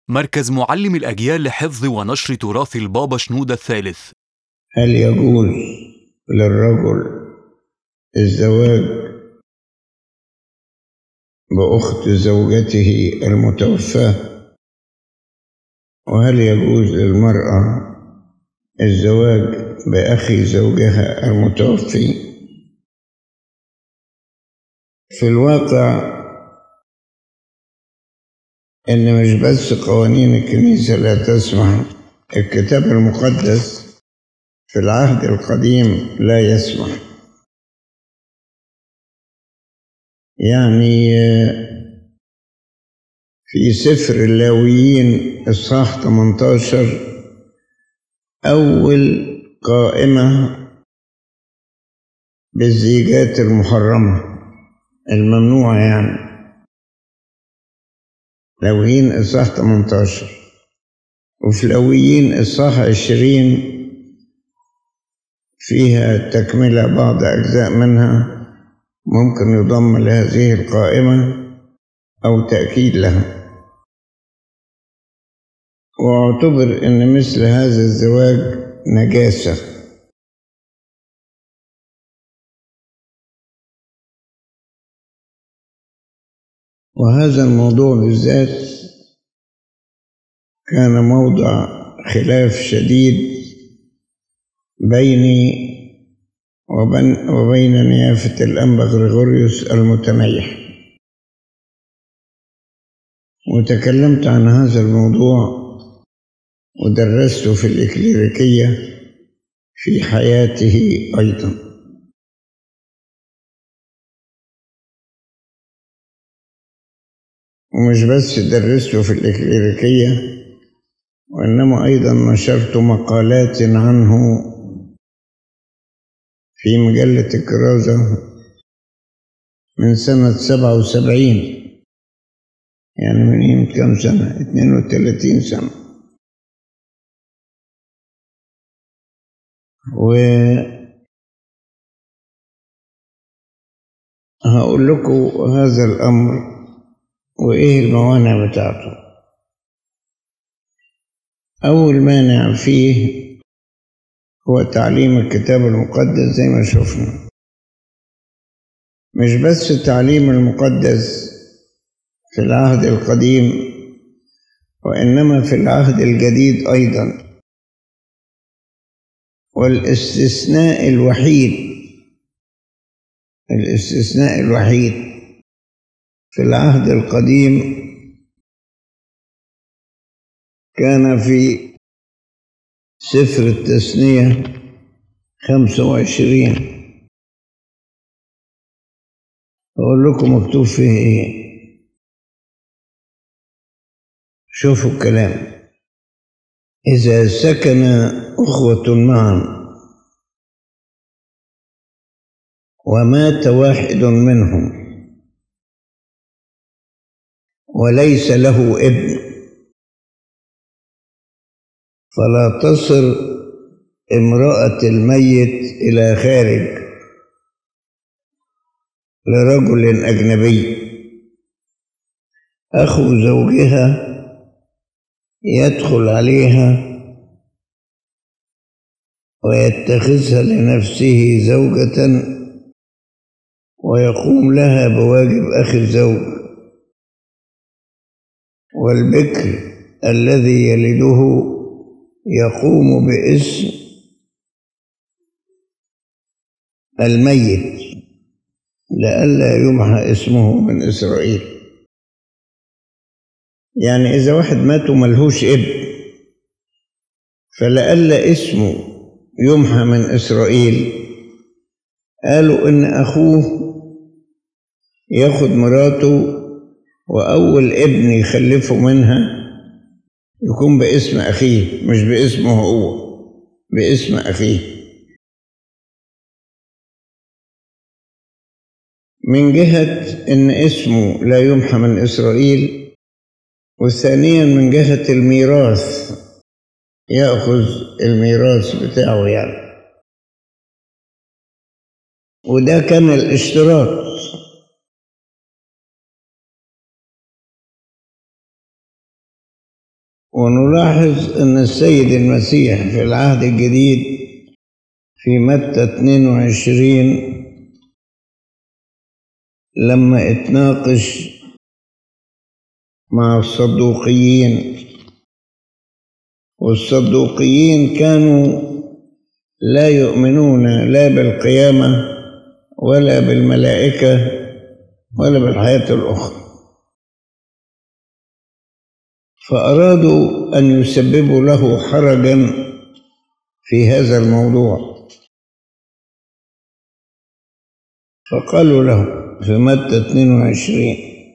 مركز معلم الأجيال لحفظ ونشر تراث البابا شنودة الثالث هل يجوز للرجل الزواج بأخت زوجته المتوفاة وهل يجوز للمرأة الزواج بأخي زوجها المتوفي في الواقع إن مش بس قوانين الكنيسة لا تسمح الكتاب المقدس في العهد القديم لا يسمح يعني في سفر اللاويين إصحاح 18 أول قائمة بالزيجات المحرمة الممنوعة يعني لاويين إصحاح 18 وفي لاويين إصحاح 20 فيها تكملة بعض أجزاء منها ممكن يضم لهذه القائمة أو تأكيد لها واعتبر أن مثل هذا الزواج نجاسة وهذا الموضوع بالذات كان موضع خلاف شديد بيني وبين, وبين نيافة الأنبا غريغوريوس المتنيح وتكلمت عن هذا الموضوع ودرسته في الإكليريكية في حياته أيضا ومش بس درسته في الإكليريكية وإنما أيضا نشرت مقالات عنه في مجلة الكرازة من سنة سبعة وسبعين يعني من قيمة كم سنة اتنين وتلاتين سنة و هقول لكم هذا الأمر وإيه الموانع بتاعته أول مانع فيه هو تعليم الكتاب المقدس زي ما شفنا مش بس التعليم المقدس في العهد القديم وإنما في العهد الجديد أيضا والاستثناء الوحيد الاستثناء الوحيد في العهد القديم كان في سفر التثنية خمسة وعشرين أقول لكم مكتوب فيه إيه شوفوا الكلام إذا سكن أخوة معا ومات واحد منهم وليس له ابن فلا تصل امرأة الميت إلى خارج لرجل أجنبي أخو زوجها يدخل عليها ويتخذها لنفسه زوجة ويقوم لها بواجب أخي الزوج والبكر الذي يلده يقوم باسم الميت لئلا يمحى اسمه من إسرائيل يعني إذا واحد مات وملهوش ابن فلئلا اسمه يمحى من إسرائيل قالوا إن أخوه ياخد مراته وأول ابن يخلفه منها يكون باسم أخيه مش باسمه هو باسم أخيه من جهة إن اسمه لا يمحى من إسرائيل وثانيا من جهة الميراث يأخذ الميراث بتاعه يعني وده كان الاشتراط ونلاحظ أن السيد المسيح في العهد الجديد في متى 22 لما اتناقش مع الصدوقيين والصدوقيين كانوا لا يؤمنون لا بالقيامة ولا بالملائكة ولا بالحياة الأخرى فأرادوا أن يسببوا له حرجا في هذا الموضوع فقالوا له في متى 22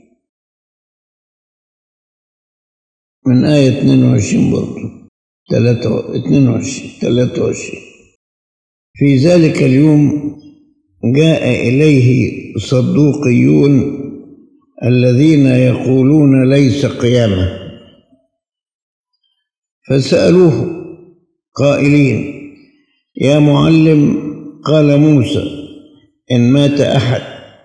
من آية 22 برضه 22 23 في ذلك اليوم جاء إليه صدوقيون الذين يقولون ليس قيامة فسألوه قائلين يا معلم قال موسى إن مات أحد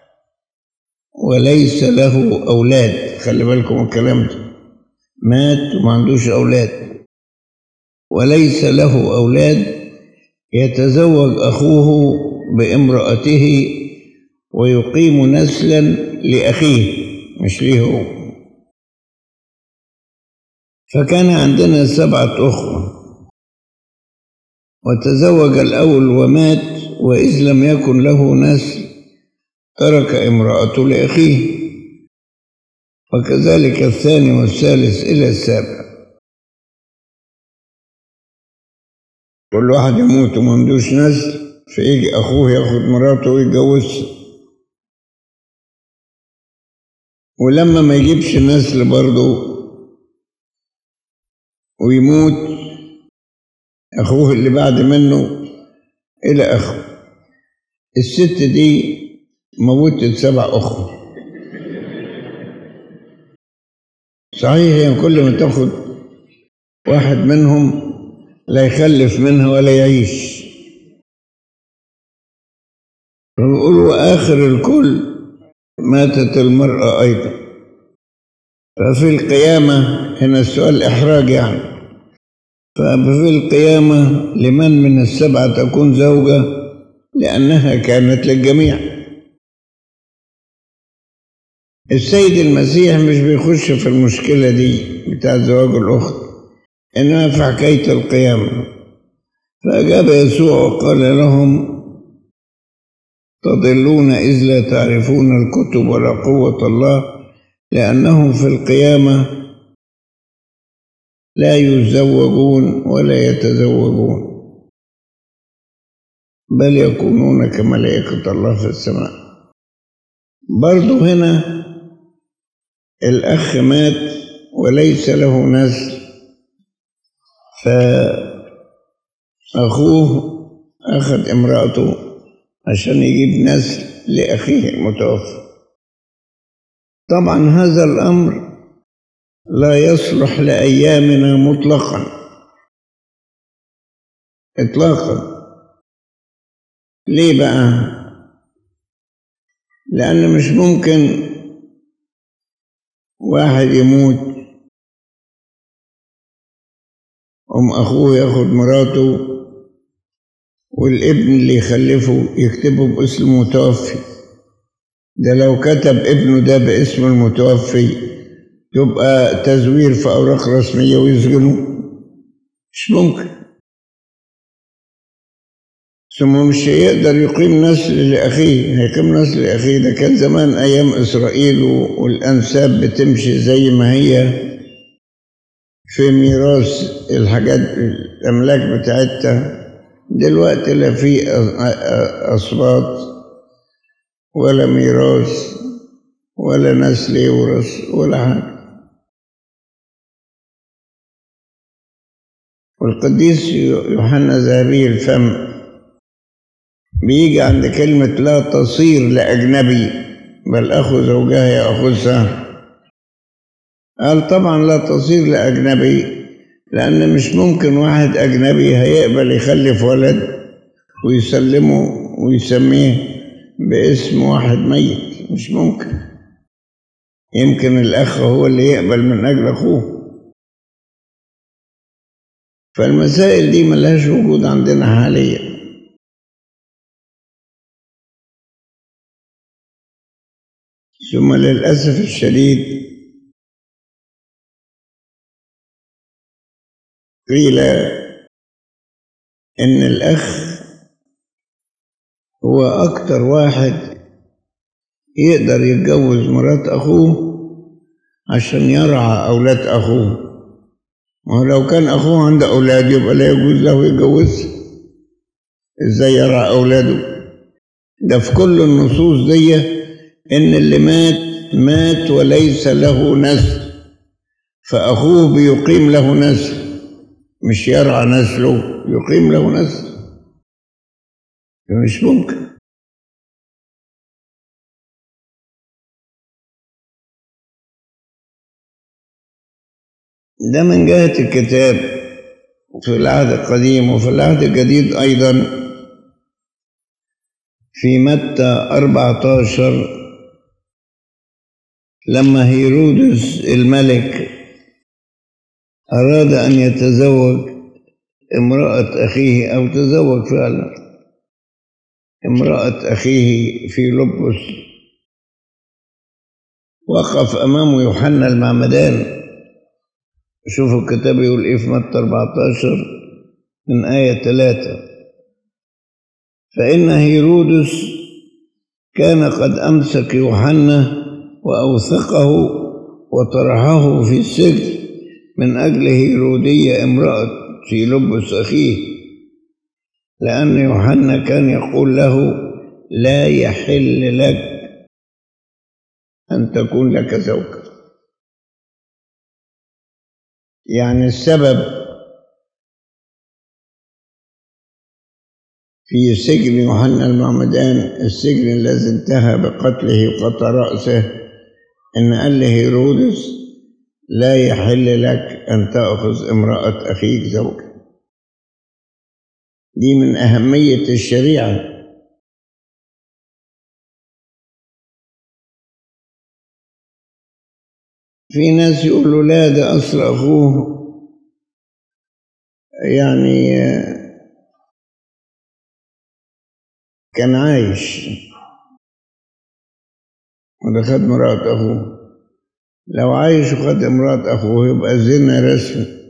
وليس له أولاد خلي بالكم الكلام ده مات وما عندوش أولاد وليس له أولاد يتزوج أخوه بامرأته ويقيم نسلا لأخيه مش ليه هو فكان عندنا سبعة أخوة وتزوج الأول ومات وإذ لم يكن له نسل ترك امرأته لأخيه وكذلك الثاني والثالث إلى السابع كل واحد يموت وما عندوش نسل فيجي أخوه ياخد مراته ويتجوزها ولما ما يجيبش نسل برضه ويموت أخوه اللي بعد منه إلى آخره الست دي موتت سبع أخوة صحيح هي كل ما تاخد واحد منهم لا يخلف منها ولا يعيش فبيقولوا آخر الكل ماتت المرأة أيضا ففي القيامة هنا السؤال إحراج يعني ففي القيامة لمن من السبعة تكون زوجة لأنها كانت للجميع السيد المسيح مش بيخش في المشكلة دي بتاع زواج الأخت إنما في حكاية القيامة فأجاب يسوع وقال لهم تضلون إذ لا تعرفون الكتب ولا قوة الله لأنهم في القيامة لا يزوجون ولا يتزوجون بل يكونون كملائكة الله في السماء برضو هنا الأخ مات وليس له نسل فأخوه أخذ امرأته عشان يجيب نسل لأخيه المتوفى طبعا هذا الأمر لا يصلح لأيامنا مطلقا إطلاقا ليه بقى؟ لأن مش ممكن واحد يموت أم أخوه ياخد مراته والابن اللي يخلفه يكتبه باسم المتوفي ده لو كتب ابنه ده باسم المتوفي يبقى تزوير في أوراق رسمية ويسجنوه مش ممكن ثم مش هيقدر يقيم نسل لأخيه هيقيم نسل لأخيه ده كان زمان أيام إسرائيل والأنساب بتمشي زي ما هي في ميراث الحاجات الأملاك بتاعتها دلوقتي لا في أصوات ولا ميراث ولا نسل يورث ولا حاجة والقديس يوحنا ذهبي الفم بيجي عند كلمة لا تصير لأجنبي بل أخو زوجها يأخذها قال طبعا لا تصير لأجنبي لأن مش ممكن واحد أجنبي هيقبل يخلف ولد ويسلمه ويسميه باسم واحد ميت مش ممكن يمكن الأخ هو اللي يقبل من أجل أخوه فالمسائل دي ملهاش وجود عندنا حاليا ثم للأسف الشديد قيل إن الأخ هو أكتر واحد يقدر يتجوز مرات أخوه عشان يرعى أولاد أخوه ما هو لو كان أخوه عنده أولاد يبقى لا يجوز له يتجوزها إزاي يرعى أولاده ده في كل النصوص دي إن اللي مات مات وليس له نسل فأخوه بيقيم له نسل مش يرعى نسله يقيم له نسل مش ممكن ده من جهة الكتاب في العهد القديم وفي العهد الجديد أيضا في متى 14 لما هيرودس الملك أراد أن يتزوج امرأة أخيه أو تزوج فعلا امرأة أخيه في لبس وقف أمامه يوحنا المعمدان شوفوا الكتاب يقول إيه في متى 14 من آية 3 فإن هيرودس كان قد أمسك يوحنا وأوثقه وطرحه في السجن من أجل هيرودية امرأة في لبس أخيه لأن يوحنا كان يقول له لا يحل لك أن تكون لك زوجة يعني السبب في سجن يوحنا المعمدان السجن الذي انتهى بقتله وقطع رأسه إن قال لهيرودس لا يحل لك أن تأخذ امرأة أخيك زوجة دي من أهمية الشريعة في ناس يقولوا لا ده أصل أخوه يعني كان عايش وده خد مرات أخوه لو عايش وخد امرأة أخوه يبقى زنا رسمي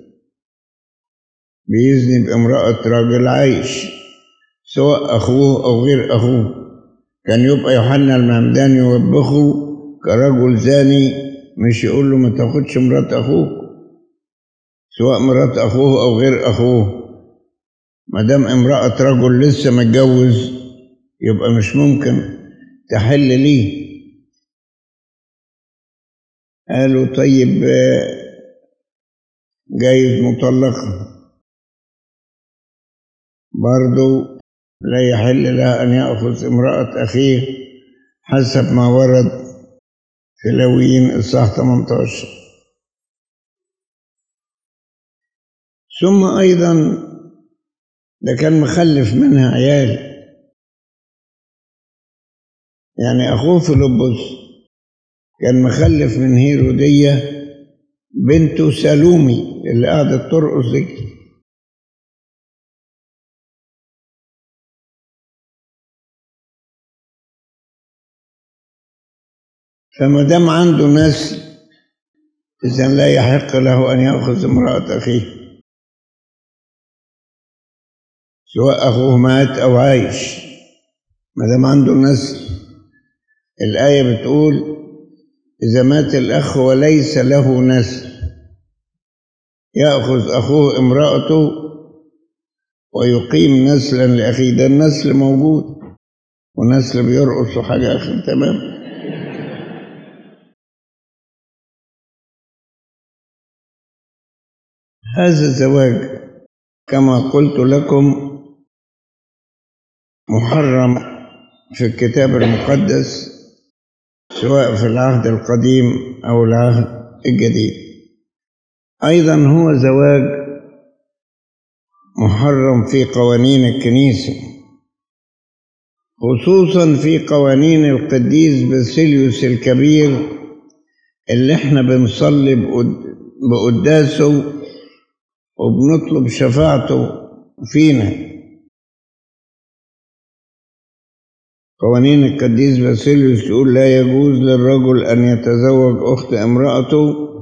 بيزني بامرأة راجل عايش سواء أخوه أو غير أخوه كان يبقى يوحنا المعمدان يوبخه كرجل زاني مش يقول له ما تاخدش مرات أخوه سواء مرات أخوه أو غير أخوه ما دام امرأة رجل لسه متجوز يبقى مش ممكن تحل ليه قالوا طيب جايز مطلقة برضو لا يحل لها أن يأخذ امرأة أخيه حسب ما ورد في لويين الصح 18 ثم أيضا ده كان مخلف منها عيال يعني أخوه فيلبس كان مخلف من هيرودية بنته سالومي اللي قعدت ترقص دي فما دام عنده نسل إذا لا يحق له أن يأخذ امرأة أخيه سواء أخوه مات أو عايش ما دام عنده نسل الآية بتقول إذا مات الأخ وليس له نسل يأخذ أخوه امرأته ويقيم نسلا لأخيه ده النسل موجود ونسل بيرقص وحاجة آخر تمام هذا الزواج كما قلت لكم محرم في الكتاب المقدس سواء في العهد القديم أو العهد الجديد أيضا هو زواج محرم في قوانين الكنيسة خصوصا في قوانين القديس باسيليوس الكبير اللي احنا بنصلي بقداسه وبنطلب شفاعته فينا قوانين القديس باسيليوس تقول لا يجوز للرجل أن يتزوج أخت امرأته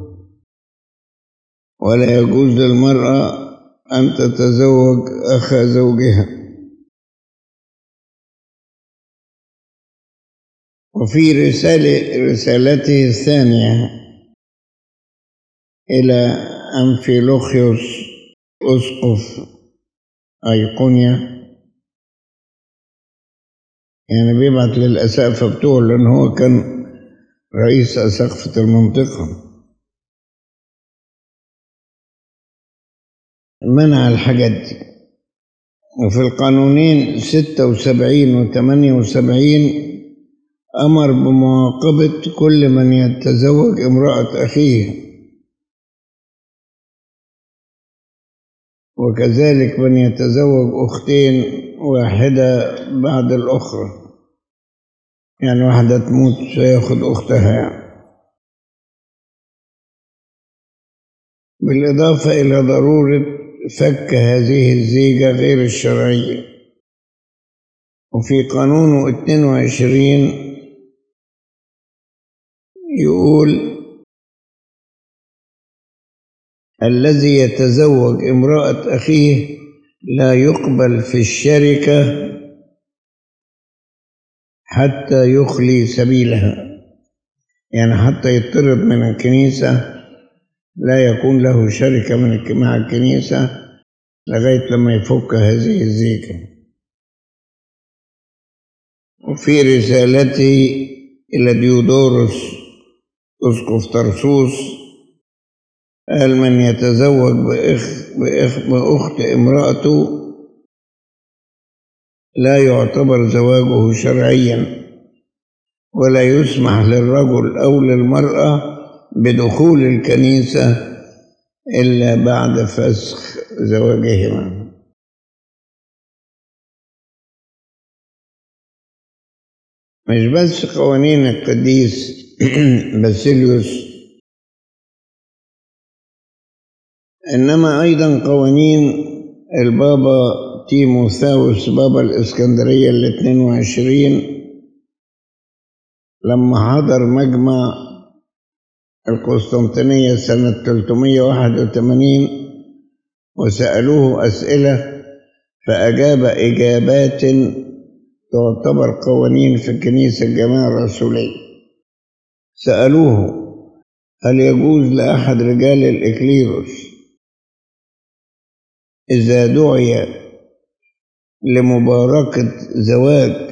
ولا يجوز للمرأة أن تتزوج أخا زوجها وفي رسالة رسالته الثانية إلى أنفيلوخيوس أسقف أيقونيا يعني بيبعت للأسقفة بتوعه لأن هو كان رئيس أسقفة المنطقة منع الحاجات دي وفي القانونين ستة وسبعين وثمانية وسبعين أمر بمعاقبة كل من يتزوج امرأة أخيه وكذلك من يتزوج أختين واحدة بعد الأخرى يعني واحدة تموت سياخد أختها يعني. بالإضافة إلى ضرورة فك هذه الزيجة غير الشرعية وفي قانونه 22 يقول الذي يتزوج امرأة أخيه لا يقبل في الشركة حتى يخلي سبيلها يعني حتى يطرد من الكنيسة لا يكون له شركة من مع الكنيسة لغاية لما يفك هذه الزيجة وفي رسالته إلى ديودورس أسقف طرسوس قال من يتزوج بإخ بإخ بأخت امرأته لا يعتبر زواجه شرعيا ولا يسمح للرجل أو للمرأة بدخول الكنيسة إلا بعد فسخ زواجهما مش بس قوانين القديس باسيليوس إنما أيضا قوانين البابا تيموثاوس بابا الإسكندرية الاثنين وعشرين لما حضر مجمع القسطنطينية سنة 381 وسألوه أسئلة فأجاب إجابات تعتبر قوانين في الكنيسة الجماعة الرسولية سألوه هل يجوز لأحد رجال الإكليروس إذا دعي لمباركة زواج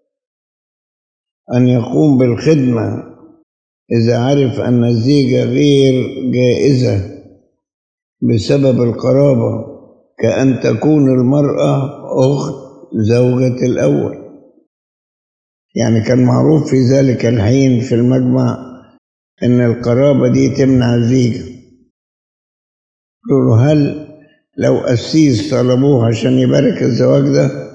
أن يقوم بالخدمة إذا عرف أن الزيجة غير جائزة بسبب القرابة كأن تكون المرأة أخت زوجة الأول يعني كان معروف في ذلك الحين في المجمع إن القرابة دي تمنع الزيجة قالوا له هل لو قسيس طلبوه عشان يبارك الزواج ده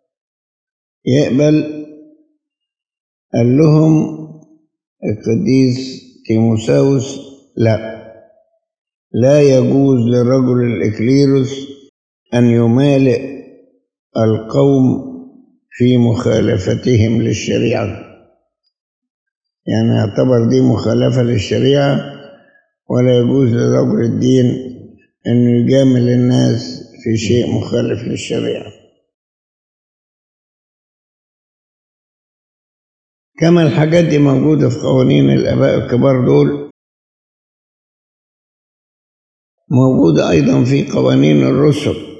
يقبل قال لهم القديس تيموساوس لا لا يجوز لرجل الإكليروس أن يمالئ القوم في مخالفتهم للشريعة يعني يعتبر دي مخالفة للشريعة ولا يجوز لرجل الدين أن يجامل الناس في شيء مخالف للشريعة كما الحاجات دي موجودة في قوانين الآباء الكبار دول موجودة أيضا في قوانين الرسل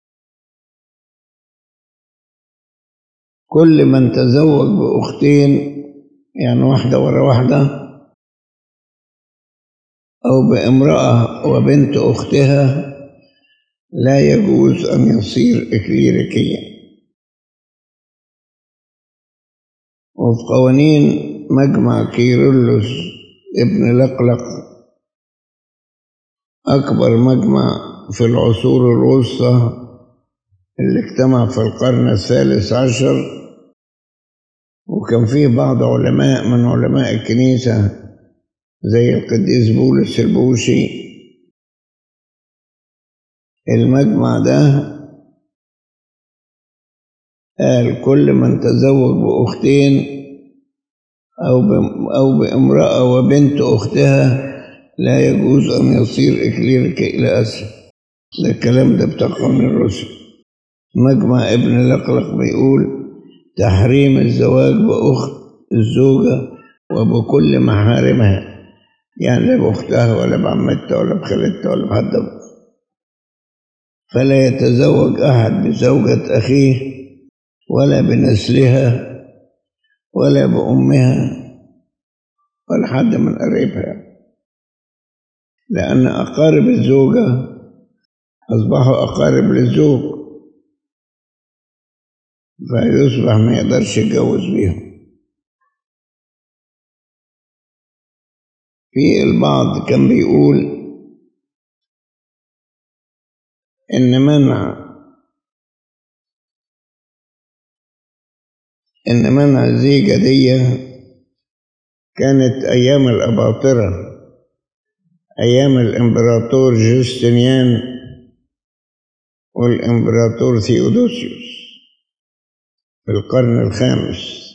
كل من تزوج بأختين يعني واحدة ورا واحدة أو بامرأة وبنت أختها لا يجوز أن يصير إكليريكيا وفي قوانين مجمع كيرلس ابن لقلق أكبر مجمع في العصور الوسطى اللي اجتمع في القرن الثالث عشر وكان فيه بعض علماء من علماء الكنيسة زي القديس بولس البوشي المجمع ده قال كل من تزوج بأختين أو أو بامرأة وبنت أختها لا يجوز أن يصير إكليرك إلى أسر ده الكلام ده بتاع قانون الرسل مجمع ابن لقلق بيقول تحريم الزواج بأخت الزوجة وبكل محارمها يعني لا بأختها ولا بعمتها ولا بخالتها ولا بحد فلا يتزوج أحد بزوجة أخيه ولا بنسلها ولا بأمها ولا حد من قريبها لأن أقارب الزوجة أصبحوا أقارب للزوج فيصبح ما يقدرش يتجوز بيهم في البعض كان بيقول إن منع إن منع الزيجة دي كانت أيام الأباطرة أيام الإمبراطور جوستنيان والإمبراطور ثيودوسيوس في القرن الخامس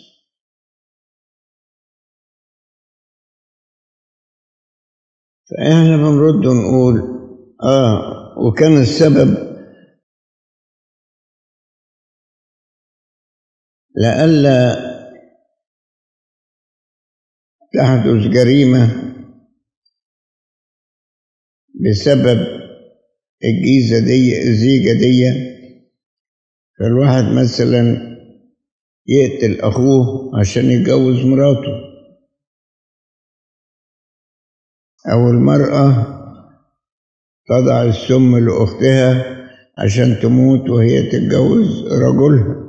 فإحنا بنرد ونقول آه وكان السبب لئلا تحدث جريمة بسبب الجيزة دي الزيجة دي فالواحد مثلا يقتل أخوه عشان يتجوز مراته أو المرأة تضع السم لأختها عشان تموت وهي تتجوز رجلها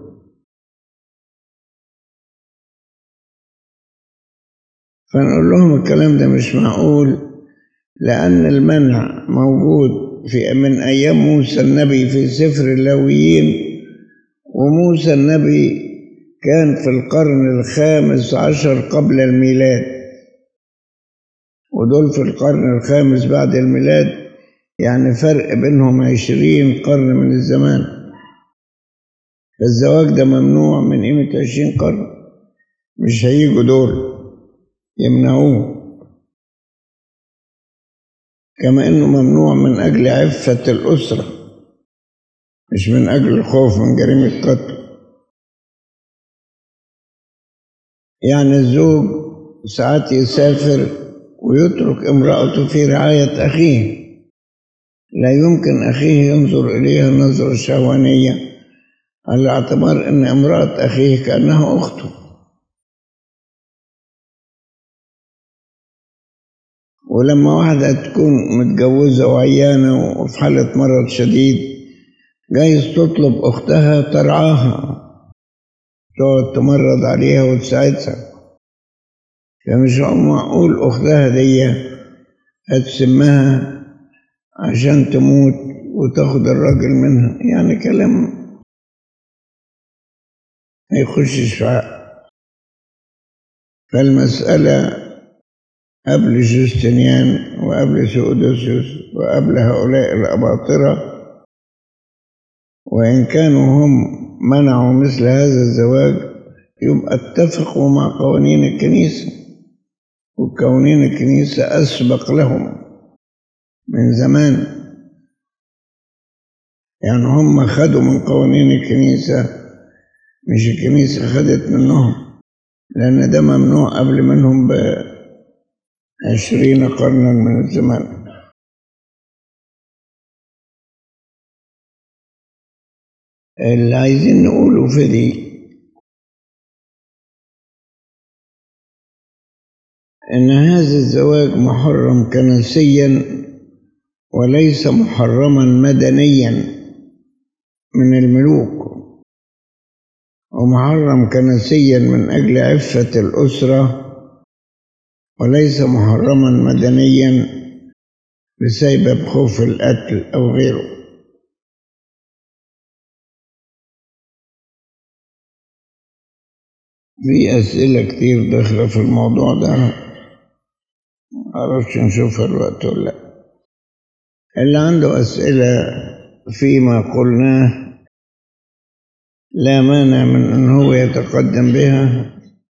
فنقول لهم الكلام ده مش معقول لأن المنع موجود في من أيام موسى النبي في سفر اللاويين وموسى النبي كان في القرن الخامس عشر قبل الميلاد ودول في القرن الخامس بعد الميلاد يعني فرق بينهم عشرين قرن من الزمان فالزواج ده ممنوع من قيمة عشرين قرن مش هيجوا دول يمنعوه كما انه ممنوع من اجل عفة الاسرة مش من اجل الخوف من جريمة القتل يعني الزوج ساعات يسافر ويترك امرأته في رعاية أخيه لا يمكن أخيه ينظر إليها نظرة شهوانية على اعتبار أن امرأة أخيه كأنها أخته ولما واحدة تكون متجوزة وعيانة وفي حالة مرض شديد جايز تطلب أختها ترعاها تقعد تمرض عليها وتساعدها فمش معقول أختها دي هتسمها عشان تموت وتاخد الراجل منها يعني كلام ما يخشش في عقل فالمسألة قبل جوستنيان وقبل سؤدوسيوس وقبل هؤلاء الأباطرة وإن كانوا هم منعوا مثل هذا الزواج يبقى اتفقوا مع قوانين الكنيسة وقوانين الكنيسة أسبق لهم من زمان يعني هم خدوا من قوانين الكنيسة مش الكنيسة خدت منهم لأن ده ممنوع قبل منهم بعشرين قرنا من الزمان اللي عايزين نقوله في دي إن هذا الزواج محرم كنسيا وليس محرما مدنيا من الملوك ومحرم كنسيا من أجل عفة الأسرة وليس محرما مدنيا بسبب خوف القتل أو غيره في أسئلة كتير داخلة في الموضوع ده معرفش نشوفها الوقت ولا لا اللي عنده أسئلة فيما قلناه لا مانع من أن هو يتقدم بها